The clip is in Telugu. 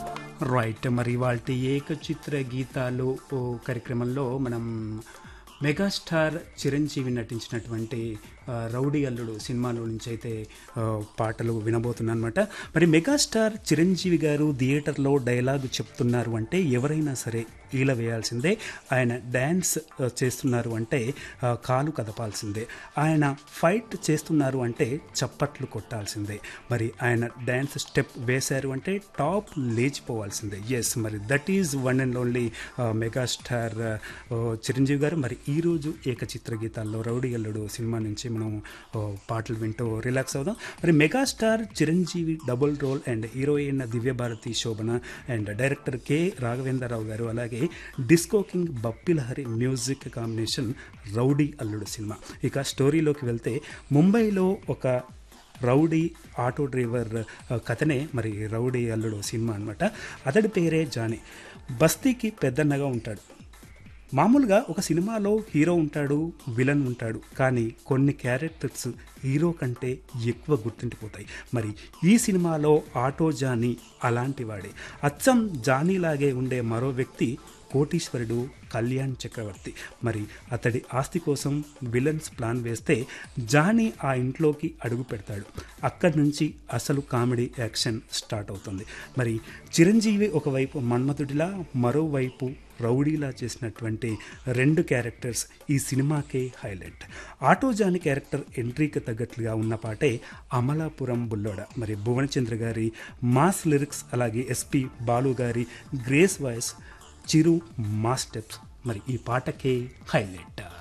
రైట్ మరి వాటి ఏకచిత్ర గీతాలు ఓ కార్యక్రమంలో మనం మెగాస్టార్ చిరంజీవి నటించినటువంటి ఆ, రౌడీ అల్లుడు సినిమాలో నుంచి అయితే ఆ, పాటలు వినబోతున్నాను అనమాట మరి మెగాస్టార్ చిరంజీవి గారు థియేటర్లో డైలాగ్ చెప్తున్నారు అంటే ఎవరైనా సరే ఈల వేయాల్సిందే ఆయన డ్యాన్స్ ఆ, చేస్తున్నారు అంటే ఆ, కాలు కదపాల్సిందే ఆయన ఫైట్ చేస్తున్నారు అంటే చప్పట్లు కొట్టాల్సిందే మరి ఆయన డ్యాన్స్ స్టెప్ వేశారు అంటే టాప్ లేచిపోవాల్సిందే ఎస్ మరి that is one and only megastar Chiranjeevi garu మరి ఈరోజు ఏకచిత్ర గీతాల్లో రౌడీ అల్లుడు సినిమా నుంచి మనం ఆ, పాటలు వింటూ రిలాక్స్ అవుదాం మరి megastar Chiranjeevi double role and heroine Divya Bharti Shobana and director K Raghavendra Rao garu అలాగే disco king Bappi Lahiri music combination rowdy Alludu cinema ఇక స్టోరీలోకి వెళ్తే ముంబైలో ఒక రౌడీ ఆటో డ్రైవర్ ఆ, కథనే మరి రౌడీ అల్లుడు సినిమా అనమాట అతడి పేరే జానీ బస్తీకి పెద్దన్నగా ఉంటాడు మామూలుగా ఒక సినిమాలో హీరో ఉంటాడు విలన్ ఉంటాడు కానీ కొన్ని క్యారెక్టర్స్ హీరో కంటే ఎక్కువ గుర్తుండిపోతాయి మరి ఈ సినిమాలో ఆటో జానీ అలాంటి వాడే అచ్చం జానీలాగే ఉండే మరో వ్యక్తి కోటీశ్వరుడు కళ్యాణ్ చక్రవర్తి మరి అతడి ఆస్తి కోసం విలన్స్ ప్లాన్ వేస్తే జానీ ఆ ఇంట్లోకి అడుగు పెడతాడు అక్కడి నుంచి అసలు కామెడీ యాక్షన్ స్టార్ట్ అవుతుంది మరి చిరంజీవి ఒకవైపు మన్మథుడిలా మరోవైపు రౌడీలా చేసినటువంటి రెండు క్యారెక్టర్స్ ఈ సినిమాకే హైలైట్ ఆటోజాని క్యారెక్టర్ ఎంట్రీకి తగ్గట్లుగా ఉన్న పాటే అమలాపురం బుల్లోడ మరి భువనచంద్ర గారి మాస్ లిరిక్స్ అలాగే ఎస్పి బాలు గారి grace voice Chiru mass steps మరి ఈ పాటకే హైలైట్